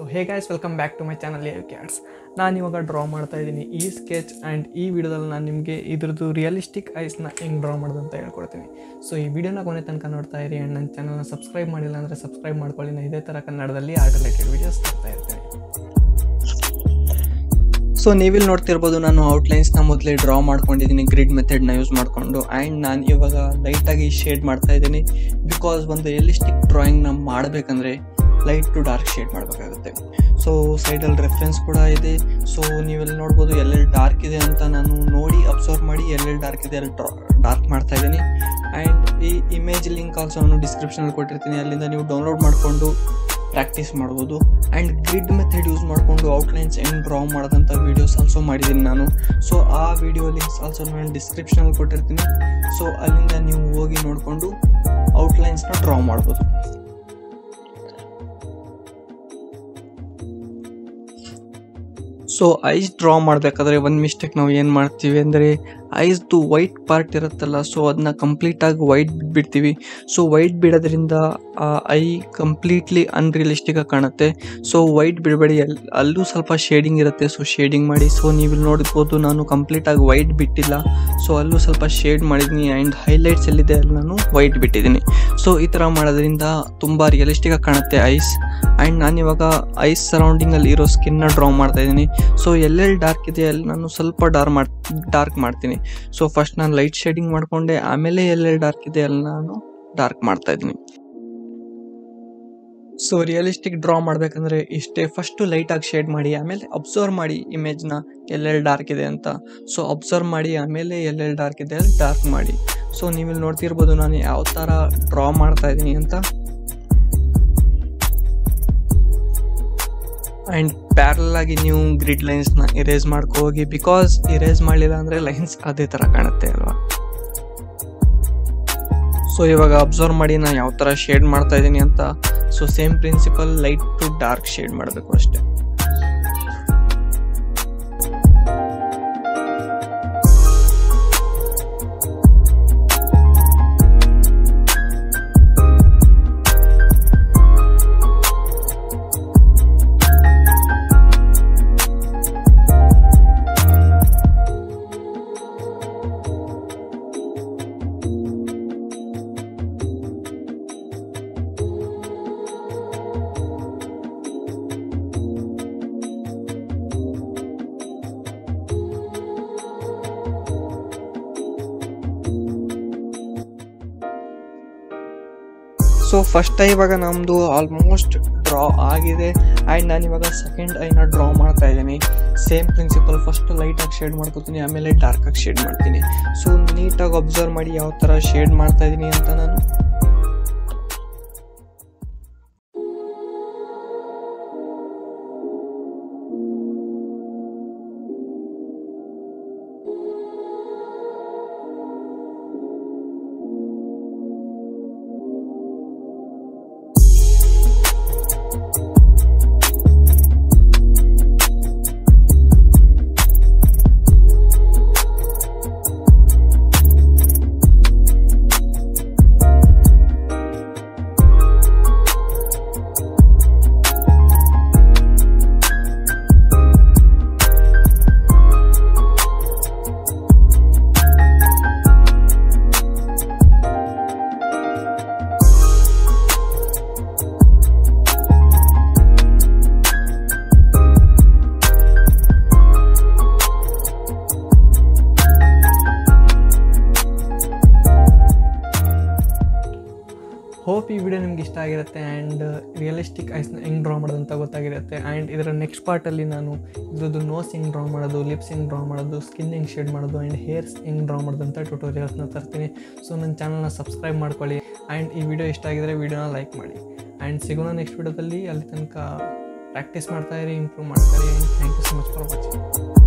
hey guys welcome back to my channel a cats ನಾನು ಇವಾಗ draw ಮಾಡ್ತಾ ಇದ್ದೀನಿ ಈ ಸ್ಕೆಚ್ ಆ್ಯಂಡ್ ಈ ವಿಡಿಯೋದಲ್ಲಿ ನಾನು ನಿಮಗೆ ಇದ್ರದ್ದು ರಿಯಲಿಸ್ಟಿಕ್ ಐಸ್ನ ಹೆಂಗೆ ಡ್ರಾ ಮಾಡೋದು ಅಂತ ಹೇಳ್ಕೊಡ್ತೀನಿ ಸೊ ಈ ವಿಡಿಯೋನ ಕೊನೆ ತನಕ ನೋಡ್ತಾ ಇರಿ ಆ್ಯಂಡ್ ನನ್ನ ಚಾನಲ್ನ ಸಬ್ಸ್ಕ್ರೈಬ್ ಮಾಡಿಲ್ಲ ಅಂದರೆ ಸಬ್ಸ್ಕ್ರೈಬ್ ಮಾಡ್ಕೊಳ್ಳಿ ನಾನು ಇದೇ ಥರ ಕನ್ನಡದಲ್ಲಿ ಆರ್ಟ್ ರಿಲೇಟೆಡ್ ವೀಡಿಯೋಸ್ ಮಾಡ್ತಾ ಇರ್ತೀನಿ ಸೊ ನೀವಿಲ್ಲಿ ನೋಡ್ತಿರ್ಬೋದು ನಾನು ಔಟ್ಲೈನ್ಸ್ನ ಮೊದಲೇ ಡ್ರಾ ಮಾಡ್ಕೊಂಡಿದ್ದೀನಿ ಗ್ರಿಡ್ ಮೆಥಡ್ನ ಯೂಸ್ ಮಾಡಿಕೊಂಡು ಆ್ಯಂಡ್ ನಾನು ಇವಾಗ ಲೈಟಾಗಿ ಶೇಡ್ ಮಾಡ್ತಾ ಇದ್ದೀನಿ ಬಿಕಾಸ್ ಒಂದು ರಿಯಲಿಸ್ಟಿಕ್ ಡ್ರಾಯಿಂಗ್ನ ಮಾಡಬೇಕಂದ್ರೆ ಲೈಟ್ ಟು ಡಾರ್ಕ್ ಶೇಡ್ ಮಾಡಬೇಕಾಗುತ್ತೆ ಸೊ ಸೈಡಲ್ಲಿ ರೆಫರೆನ್ಸ್ ಕೂಡ ಇದೆ ಸೊ ನೀವೆಲ್ಲಿ ನೋಡ್ಬೋದು ಎಲ್ಲೆಲ್ಲಿ ಡಾರ್ಕ್ ಇದೆ ಅಂತ ನಾನು ನೋಡಿ ಅಬ್ಸರ್ವ್ ಮಾಡಿ ಎಲ್ಲೆಲ್ಲಿ ಡಾರ್ಕ್ ಇದೆ ಅಲ್ಲಿ ಡಾರ್ಕ್ ಮಾಡ್ತಾ ಇದ್ದೀನಿ ಆ್ಯಂಡ್ ಈ ಇಮೇಜ್ ಲಿಂಕ್ ಆಲ್ಸೋ ನಾನು ಡಿಸ್ಕ್ರಿಪ್ಷನಲ್ಲಿ ಕೊಟ್ಟಿರ್ತೀನಿ ಅಲ್ಲಿಂದ ನೀವು ಡೌನ್ಲೋಡ್ ಮಾಡಿಕೊಂಡು ಪ್ರಾಕ್ಟೀಸ್ ಮಾಡ್ಬೋದು ಆ್ಯಂಡ್ ಗ್ರಿಡ್ ಮೆಥಡ್ ಯೂಸ್ ಮಾಡಿಕೊಂಡು ಔಟ್ಲೈನ್ಸ್ ಹೆಂಗೆ ಡ್ರಾ ಮಾಡೋದಂಥ ವೀಡಿಯೋಸ್ ಆಲ್ಸೋ ಮಾಡಿದ್ದೀನಿ ನಾನು ಸೊ ಆ ವಿಡಿಯೋ ಲಿಂಕ್ಸ್ ಆಲ್ಸೋ ನಾನು ಡಿಸ್ಕ್ರಿಪ್ಷನಲ್ಲಿ ಕೊಟ್ಟಿರ್ತೀನಿ ಸೊ ಅಲ್ಲಿಂದ ನೀವು ಹೋಗಿ ನೋಡಿಕೊಂಡು ಔಟ್ಲೈನ್ಸ್ನ ಡ್ರಾ ಮಾಡ್ಬೋದು ಸೊ ಐಸ್ ಡ್ರಾ ಮಾಡಬೇಕಾದ್ರೆ ಒಂದು ಮಿಸ್ಟೇಕ್ ನಾವು ಏನು ಮಾಡ್ತೀವಿ ಅಂದರೆ ಐಸ್ದು ವೈಟ್ ಪಾರ್ಟ್ ಇರುತ್ತಲ್ಲ ಸೊ ಅದನ್ನ ಕಂಪ್ಲೀಟಾಗಿ ವೈಟ್ ಬಿಡ್ತೀವಿ ಸೊ ವೈಟ್ ಬಿಡೋದ್ರಿಂದ ಆ ಐ ಕಂಪ್ಲೀಟ್ಲಿ ಅನ್ರಿಯಲಿಸ್ಟಿಕಾಗಿ ಕಾಣುತ್ತೆ ಸೊ ವೈಟ್ ಬಿಡಬೇಡಿ ಎಲ್ ಅಲ್ಲೂ ಸ್ವಲ್ಪ ಶೇಡಿಂಗ್ ಇರುತ್ತೆ ಸೊ ಶೇಡಿಂಗ್ ಮಾಡಿ ಸೊ ನೀವು ಇಲ್ಲಿ ನೋಡ್ಬೋದು ನಾನು ಕಂಪ್ಲೀಟಾಗಿ ವೈಟ್ ಬಿಟ್ಟಿಲ್ಲ ಸೊ ಅಲ್ಲೂ ಸ್ವಲ್ಪ ಶೇಡ್ ಮಾಡಿದ್ದೀನಿ ಆ್ಯಂಡ್ ಹೈಲೈಟ್ಸ್ ಎಲ್ಲಿದೆ ಅಲ್ಲಿ ನಾನು ವೈಟ್ ಬಿಟ್ಟಿದ್ದೀನಿ ಸೊ ಈ ಥರ ಮಾಡೋದ್ರಿಂದ ತುಂಬ ರಿಯಲಿಸ್ಟಿಕಾಗಿ ಕಾಣುತ್ತೆ ಐಸ್ ಆ್ಯಂಡ್ ನಾನಿವಾಗ ಐಸ್ ಸರೌಂಡಿಂಗಲ್ಲಿ ಇರೋ ಸ್ಕಿನ್ನ ಡ್ರಾ ಮಾಡ್ತಾ ಇದ್ದೀನಿ ಸೊ ಎಲ್ಲೆಲ್ಲಿ ಡಾರ್ಕ್ ಇದೆ ಅಲ್ಲಿ ನಾನು ಸ್ವಲ್ಪ ಡಾರ್ಕ್ ಮಾಡಿ ಡಾರ್ಕ್ ಮಾಡ್ತೀನಿ ಸೊ ಫಸ್ಟ್ ನಾನು ಲೈಟ್ ಶೇಡಿಂಗ್ ಮಾಡಿಕೊಂಡೆ ಆಮೇಲೆ ಎಲ್ಲೆಲ್ಲಿ ಡಾರ್ಕ್ ಇದೆ ಅಲ್ಲಿ ನಾನು ಡಾರ್ಕ್ ಮಾಡ್ತಾ ಇದ್ದೀನಿ ಸೊ ರಿಯಲಿಸ್ಟಿಕ್ ಡ್ರಾ ಮಾಡಬೇಕಂದ್ರೆ ಇಷ್ಟೇ ಫಸ್ಟು ಲೈಟಾಗಿ ಶೇಡ್ ಮಾಡಿ ಆಮೇಲೆ ಅಬ್ಸರ್ವ್ ಮಾಡಿ ಇಮೇಜ್ನ ಎಲ್ಲೆಲ್ಲಿ ಡಾರ್ಕ್ ಇದೆ ಅಂತ ಸೊ ಅಬ್ಸರ್ವ್ ಮಾಡಿ ಆಮೇಲೆ ಎಲ್ಲೆಲ್ಲಿ ಡಾರ್ಕ್ ಇದೆ ಅಲ್ಲಿ ಡಾರ್ಕ್ ಮಾಡಿ ಸೊ ನೀವಿಲ್ಲಿ ನೋಡ್ತಿರ್ಬೋದು ನಾನು ಯಾವ ಥರ ಡ್ರಾ ಮಾಡ್ತಾ ಇದ್ದೀನಿ ಅಂತ ಆ್ಯಂಡ್ ಪ್ಯಾರಲ್ ಆಗಿ ನೀವು ಗ್ರಿಡ್ ಲೈನ್ಸ್ನ ಇರೇಸ್ ಮಾಡ್ಕೊ ಹೋಗಿ ಬಿಕಾಸ್ ಇರೇಸ್ ಮಾಡಲಿಲ್ಲ ಅಂದರೆ ಲೈನ್ಸ್ ಅದೇ ಥರ ಕಾಣುತ್ತೆ ಅಲ್ವಾ ಸೊ ಇವಾಗ ಅಬ್ಸರ್ವ್ ಮಾಡಿ ನಾನು ಯಾವ ಥರ ಶೇಡ್ ಮಾಡ್ತಾ ಇದ್ದೀನಿ ಅಂತ so same principle light to dark shade ಮಾಡಬೇಕು ಅಷ್ಟೇ ಸೊ ಫಸ್ಟ್ ಐ ಇವಾಗ ನಮ್ಮದು ಆಲ್ಮೋಸ್ಟ್ ಡ್ರಾ ಆಗಿದೆ ಆ್ಯಂಡ್ ನಾನು ಇವಾಗ ಸೆಕೆಂಡ್ ಐನ ಡ್ರಾ ಮಾಡ್ತಾ ಇದ್ದೀನಿ ಸೇಮ್ ಪ್ರಿನ್ಸಿಪಲ್ ಫಸ್ಟ್ ಲೈಟಾಗಿ ಶೇಡ್ ಮಾಡ್ಕೋತೀನಿ ಆಮೇಲೆ ಡಾರ್ಕಾಗಿ ಶೇಡ್ ಮಾಡ್ತೀನಿ ಸೊ ನೀಟಾಗಿ ಅಬ್ಸರ್ವ್ ಮಾಡಿ ಯಾವ ಥರ ಶೇಡ್ ಮಾಡ್ತಾ ಇದ್ದೀನಿ ಅಂತ ನಾನು ಹೋಪ್ ಈ ವಿಡಿಯೋ ನಿಮ್ಗೆ ಇಷ್ಟ ಆಗಿರುತ್ತೆ ಆ್ಯಂಡ್ ರಿಯಲಿಸ್ಟಿಕ್ ಐಸ್ನ ಹೆಂಗೆ ಡ್ರಾ ಮಾಡೋದಂತ ಗೊತ್ತಾಗಿರುತ್ತೆ ಆ್ಯಂಡ್ ಇದರ ನೆಕ್ಸ್ಟ್ ಪಾರ್ಟಲ್ಲಿ ನಾನು ಇದ್ರದ್ದು ನೋಸ್ ಹೆಂಗೆ ಡ್ರಾ ಮಾಡೋದು ಲಿಪ್ಸ್ ಹೆಂಗೆ ಡ್ರಾ ಮಾಡೋದು ಸ್ಕಿನ್ ಹೆಂಗೆ ಶೇಡ್ ಮಾಡೋದು ಆ್ಯಂಡ್ ಹೇರ್ಸ್ ಹೆಂಗೆ ಡ್ರಾ ಮಾಡೋದು ಅಂತ ಟ್ಯೂಟೋರಿಯಲ್ಸ್ನ ತರ್ತೀನಿ ಸೊ ನನ್ನ ಚಾನಲ್ನ ಸಬ್ಸ್ಕ್ರೈಬ್ ಮಾಡ್ಕೊಳ್ಳಿ ಆ್ಯಂಡ್ ಈ ವಿಡಿಯೋ ಇಷ್ಟ ಆಗಿದ್ರೆ ವಿಡಿಯೋನ ಲೈಕ್ ಮಾಡಿ ಆ್ಯಂಡ್ ಸಿಗೋಣ ನೆಕ್ಸ್ಟ್ ವಿಡಿಯೋದಲ್ಲಿ ಅಲ್ಲಿ ತನಕ ಪ್ರಾಕ್ಟೀಸ್ ಮಾಡ್ತಾ ಇರಿ ಇಂಪ್ರೂವ್ ಮಾಡ್ತಾ ಇರಿ thank you so much for watching